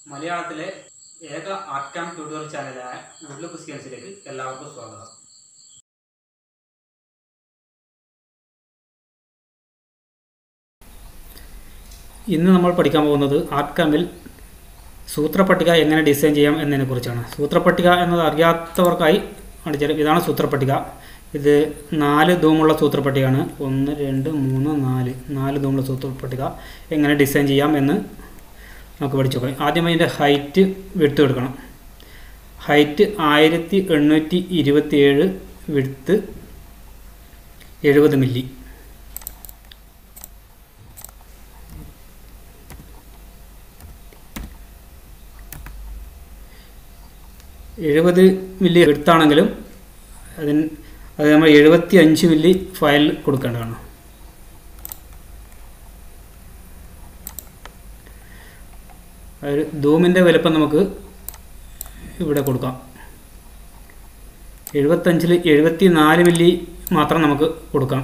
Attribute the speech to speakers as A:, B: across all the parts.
A: മലയാളത്തിലെ ഏക ArtCAM tutorial ചാനലായ വുഡ്ലുക്ക് ക്രിസ്ത്യൻസിലേക്ക് എല്ലാവർക്കും സ്വാഗതം ഇന്ന് നമ്മൾ പഠിക്കാൻ പോകുന്നത് ആർട്ട് ക്യാമ്പിൽ സൂത്രപ്പട്ടിക എങ്ങനെ ഡിസൈൻ ചെയ്യാം എന്നതിനെക്കുറിച്ചാണ് സൂത്രപ്പട്ടിക എന്നത് അറിയാത്തവർക്കായി കാണിച്ചാൽ ഇതാണ് സൂത്രപ്പട്ടിക ഇത് നാല് ധൂമുള്ള സൂത്രപ്പട്ടികയാണ് ഒന്ന് രണ്ട് മൂന്ന് നാല് നാല് ധൂമുള്ള സൂത്രപ്പട്ടിക എങ്ങനെ ഡിസൈൻ ചെയ്യാം എന്ന് നമുക്ക് പഠിച്ചു നോക്കാം ആദ്യം അതിൻ്റെ ഹൈറ്റ് വിടുത്ത് എടുക്കണം ഹൈറ്റ് ആയിരത്തി എണ്ണൂറ്റി ഇരുപത്തി ഏഴ് വിടുത്ത് എഴുപത് മില്ലി എഴുപത് മില്ലി എടുത്താണെങ്കിലും അതിന് അത് നമ്മൾ എഴുപത്തി അഞ്ച് മില്ലി ഫയൽ കൊടുക്കേണ്ടതാണ് ഒരു ധൂമിൻ്റെ വലുപ്പം നമുക്ക് ഇവിടെ കൊടുക്കാം എഴുപത്തഞ്ചിൽ എഴുപത്തി നാല് മില്ലി മാത്രം നമുക്ക് കൊടുക്കാം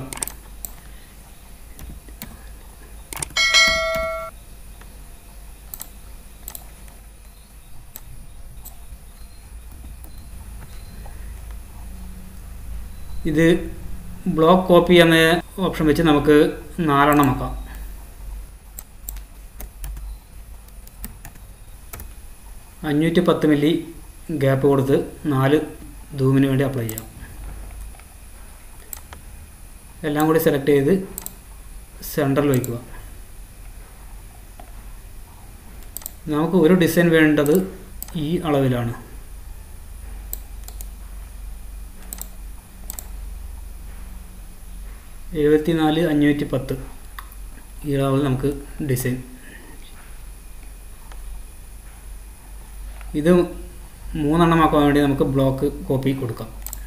A: ഇത് ബ്ലോക്ക് കോപ്പി എന്ന ഓപ്ഷൻ വെച്ച് നമുക്ക് നാലെണ്ണം ആക്കാം അഞ്ഞൂറ്റി പത്ത് മില്ലി ഗ്യാപ്പ് കൊടുത്ത് നാല് ധൂമിന് വേണ്ടി അപ്ലൈ ചെയ്യാം എല്ലാം കൂടി സെലക്ട് ചെയ്ത് സെൻറ്ററിൽ വയ്ക്കുക നമുക്ക് ഒരു ഡിസൈൻ വേണ്ടത് ഈ അളവിലാണ് എഴുപത്തിനാല് അഞ്ഞൂറ്റി പത്ത് ഈ അളവിൽ നമുക്ക് ഡിസൈൻ ഇത് മൂന്നെണ്ണമാക്കാൻ വേണ്ടി നമുക്ക് ബ്ലോക്ക് കോപ്പി കൊടുക്കാം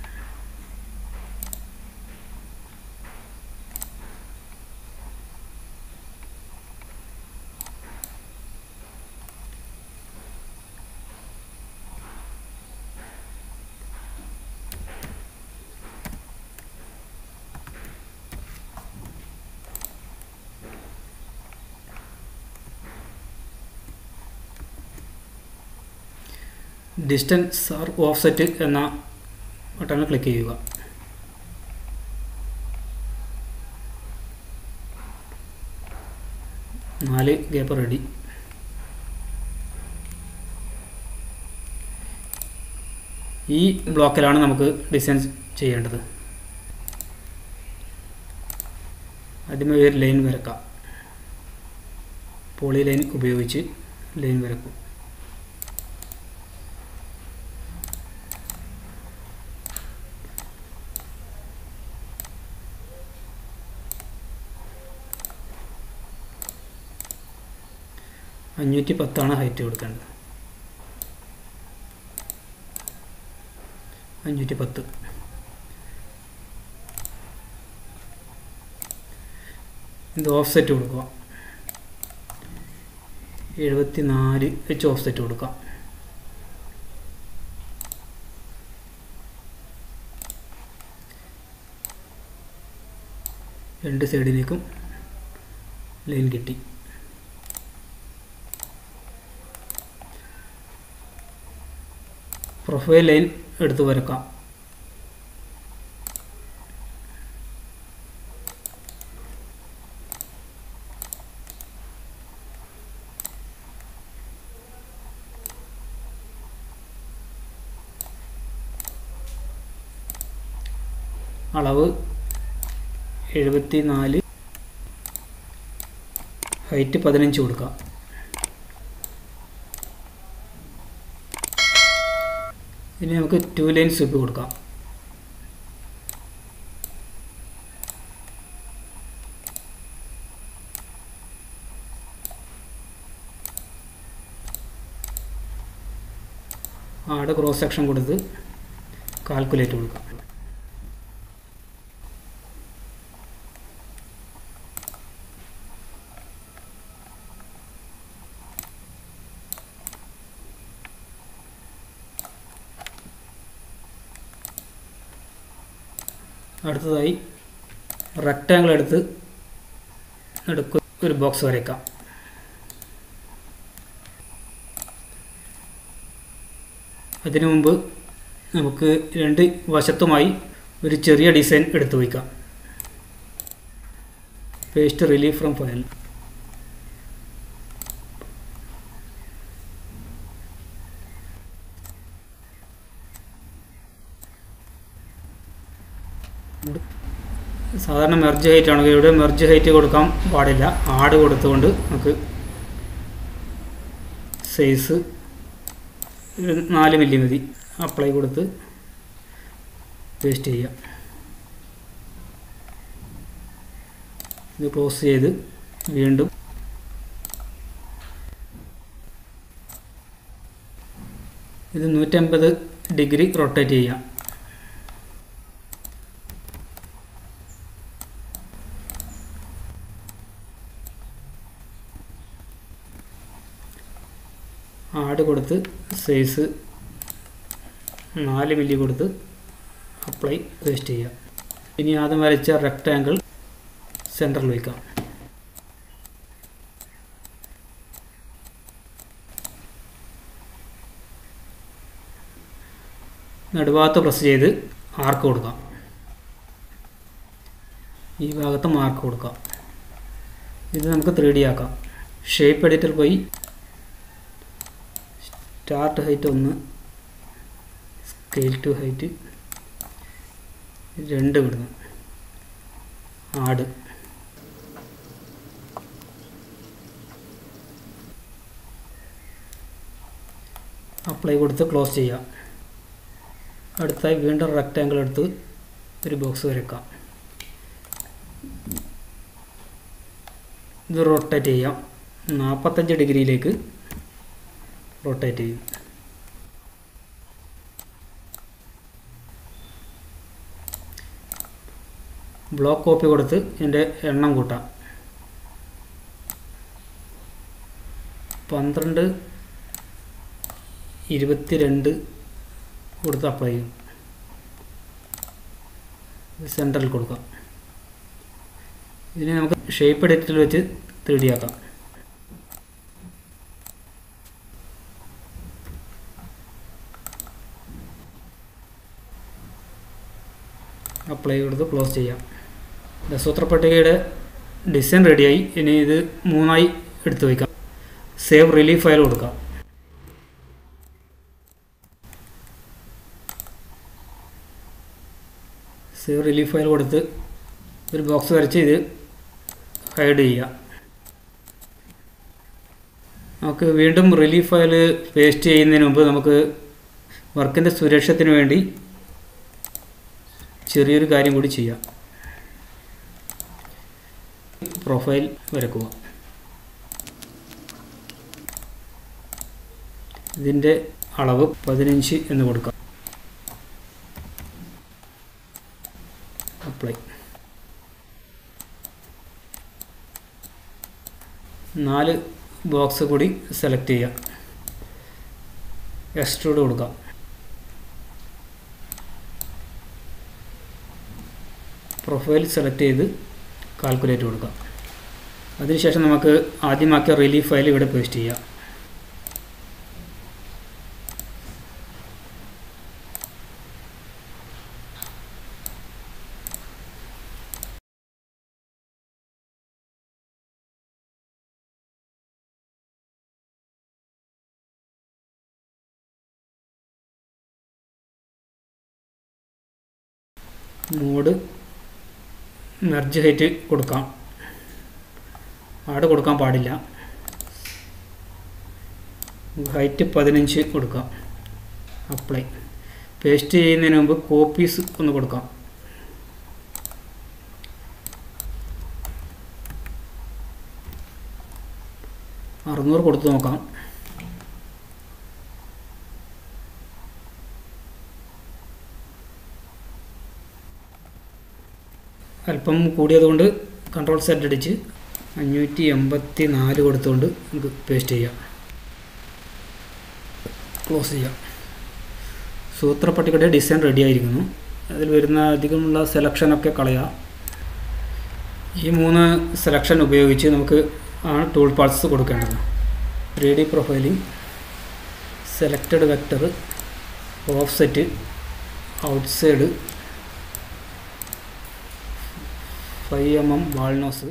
A: ഡിസ്റ്റൻസ് ആർ ഓഫ്സെറ്റ് എന്ന ബട്ടണിൽ ക്ലിക്ക് ചെയ്യുക നാല് ഗ്യാപ്പ് റെഡി ഈ ബ്ലോക്കിലാണ് നമുക്ക് ഡിസൈൻ ചെയ്യേണ്ടത് ആദ്യമേ ഒരു ലൈൻ വരക്കാം പോളി ലൈൻ ഉപയോഗിച്ച് ലൈൻ വരക്കും അഞ്ഞൂറ്റി പത്താണ് ഹൈറ്റ് കൊടുക്കേണ്ടത് അഞ്ഞൂറ്റി പത്ത് ഇത് ഓഫ് സെറ്റ് കൊടുക്കുക എഴുപത്തി നാല് വെച്ച് ഓഫ് സെറ്റ് കൊടുക്കാം രണ്ട് സൈഡിലേക്കും ലൈൻ കിട്ടി പ്രൊഫൈൽ ലൈൻ എടുത്ത് വരക്കാം അളവ് എഴുപത്തി നാല് ഹൈറ്റ് പതിനഞ്ച് കൊടുക്കാം ഇനി നമുക്ക് ടു ലൈൻ സ്വിപ്പ് കൊടുക്കാം ആടെ ക്രോസ് സെക്ഷൻ കൊടുത്ത് കാൽക്കുലേറ്റ് കൊടുക്കാം അടുത്തതായി റെക്റ്റാങ്കിൾ എടുത്ത് എടുക്കുക ഒരു ബോക്സ് വരയ്ക്കാം അതിനു മുമ്പ് നമുക്ക് രണ്ട് വശത്തുമായി ഒരു ചെറിയ ഡിസൈൻ എടുത്തു വയ്ക്കാം പേസ്റ്റ് റിലീഫ് ഫ്രം ഫയൽ സാധാരണ മെർജ് ഹൈറ്റ് ആണ് ഇവിടെ മെർജ് ഹൈറ്റ് കൊടുക്കാൻ പാടില്ല ആഡ് കൊടുത്തുകൊണ്ട് നമുക്ക് സൈസ് നാല് മില്ലി മതി അപ്ലൈ കൊടുത്ത് പേസ്റ്റ് ചെയ്യാം ഇത് ക്ലോസ് ചെയ്ത് വീണ്ടും ഇത് നൂറ്റമ്പത് ഡിഗ്രി റൊട്ടേറ്റ് ചെയ്യാം ആഡ് കൊടുത്ത് സൈസ് നാല് മില്ലി കൊടുത്ത് അപ്ലൈ പേസ്റ്റ് ചെയ്യാം ഇനി ആദ്യം വരച്ച റെക്റ്റാങ്കിൾ സെൻറ്ററിൽ വയ്ക്കാം നടുഭാഗത്ത് പ്രസ് ചെയ്ത് ആർക്ക് കൊടുക്കാം ഈ ഭാഗത്ത് മാർക്ക് കൊടുക്കാം ഇത് നമുക്ക് ത്രീ ഡി ആക്കാം ഷേപ്പ് എഡിറ്റർ പോയി സ്റ്റാർട്ട് ഹൈറ്റ് ഒന്ന് സ്കെയിൽ ടു ഹൈറ്റ് രണ്ട് വിടുന്നു ആഡ് അപ്ലൈ കൊടുത്ത് ക്ലോസ് ചെയ്യാം അടുത്തായി വീണ്ടും റെക്റ്റാങ്കിൾ എടുത്ത് ഒരു ബോക്സ് വരയ്ക്കാം ഇത് റൊട്ടേറ്റ് ചെയ്യാം നാൽപ്പത്തഞ്ച് ഡിഗ്രിയിലേക്ക് റൊട്ടേറ്റ് ചെയ്യും ബ്ലോക്ക് കോപ്പി കൊടുത്ത് എൻ്റെ എണ്ണം കൂട്ടാം പന്ത്രണ്ട് ഇരുപത്തിരണ്ട് കൊടുത്ത് അപ്ലൈ ചെയ്യും സെൻറ്ററിൽ കൊടുക്കാം ഇതിനെ നമുക്ക് ഷേപ്പ് എഡിറ്ററിൽ വെച്ച് ത്രീ ഡി ആക്കാം അപ്ലൈ കൊടുത്ത് ക്ലോസ് ചെയ്യാം ദസൂത്ര പട്ടികയുടെ ഡിസൈൻ റെഡിയായി ഇനി ഇത് മൂന്നായി എടുത്തു വയ്ക്കാം സേവ് റിലീഫ് ഫയൽ കൊടുക്കാം സേവ് റിലീഫ് ഫയൽ കൊടുത്ത് ഒരു ബോക്സ് വരച്ച് ഇത് ഹൈഡ് ചെയ്യുക നമുക്ക് വീണ്ടും റിലീഫ് ഫയൽ പേസ്റ്റ് ചെയ്യുന്നതിന് മുമ്പ് നമുക്ക് വർക്കിൻ്റെ സുരക്ഷത്തിന് വേണ്ടി ചെറിയൊരു കാര്യം കൂടി ചെയ്യാം പ്രൊഫൈൽ വരക്കുക ഇതിൻ്റെ അളവ് പതിനഞ്ച് എന്ന് കൊടുക്കാം അപ്ലൈ നാല് ബോക്സ് കൂടി സെലക്ട് ചെയ്യാം എക്സ്ട്രൂഡ് കൊടുക്കാം പ്രൊഫൈൽ സെലക്ട് ചെയ്ത് കാൽക്കുലേറ്റ് കൊടുക്കാം അതിനുശേഷം നമുക്ക് ആദ്യമാക്കിയ റിലീഫ് ഫയൽ ഇവിടെ പേസ്റ്റ് ചെയ്യാം മോഡ് മെർജ് ഹൈറ്റ് കൊടുക്കാം ആട് കൊടുക്കാൻ പാടില്ല ഹൈറ്റ് പതിനഞ്ച് കൊടുക്കാം അപ്ലൈ പേസ്റ്റ് ചെയ്യുന്നതിന് മുമ്പ് കോപ്പീസ് ഒന്ന് കൊടുക്കാം അറുന്നൂറ് കൊടുത്ത് നോക്കാം അല്പം കൂടിയതുകൊണ്ട് കൺട്രോൾ സെറ്റ് അടിച്ച് അഞ്ഞൂറ്റി എൺപത്തി നാല് കൊടുത്തുകൊണ്ട് നമുക്ക് പേസ്റ്റ് ചെയ്യാം ക്ലോസ് ചെയ്യാം സൂത്രപ്പട്ടികയുടെ ഡിസൈൻ റെഡി ആയിരിക്കുന്നു അതിൽ വരുന്ന അധികമുള്ള സെലക്ഷനൊക്കെ കളയാം ഈ മൂന്ന് സെലക്ഷൻ ഉപയോഗിച്ച് നമുക്ക് ആണ് ടൂൾ പാർട്സ് കൊടുക്കേണ്ടത് three D profiling selected vector offset outside five M M വാൾനോസ്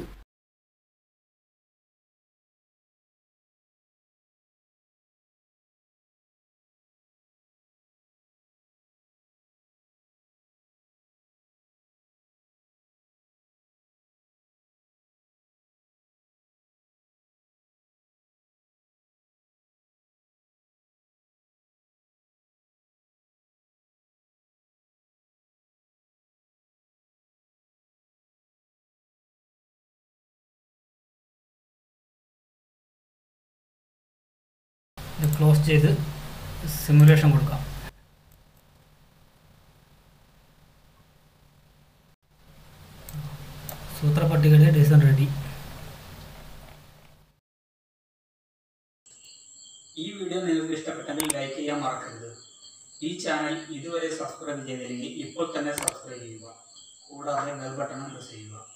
A: ഇത് ക്ലോസ് ചെയ്ത് സിമുലേഷൻ കൊടുക്കാം സൂത്രപ്പട്ടികയുടെ ഡിസൈൻ റെഡി ഈ വീഡിയോ നിങ്ങൾക്ക് ഇഷ്ടപ്പെട്ടെങ്കിൽ ലൈക്ക് ചെയ്യാൻ മറക്കരുത് ഈ ചാനൽ ഇതുവരെ സബ്സ്ക്രൈബ് ചെയ്തില്ലെങ്കിൽ ഇപ്പോൾ തന്നെ സബ്സ്ക്രൈബ് ചെയ്യുക കൂടാതെ ബെൽ ബട്ടണും പ്രസ് ചെയ്യുക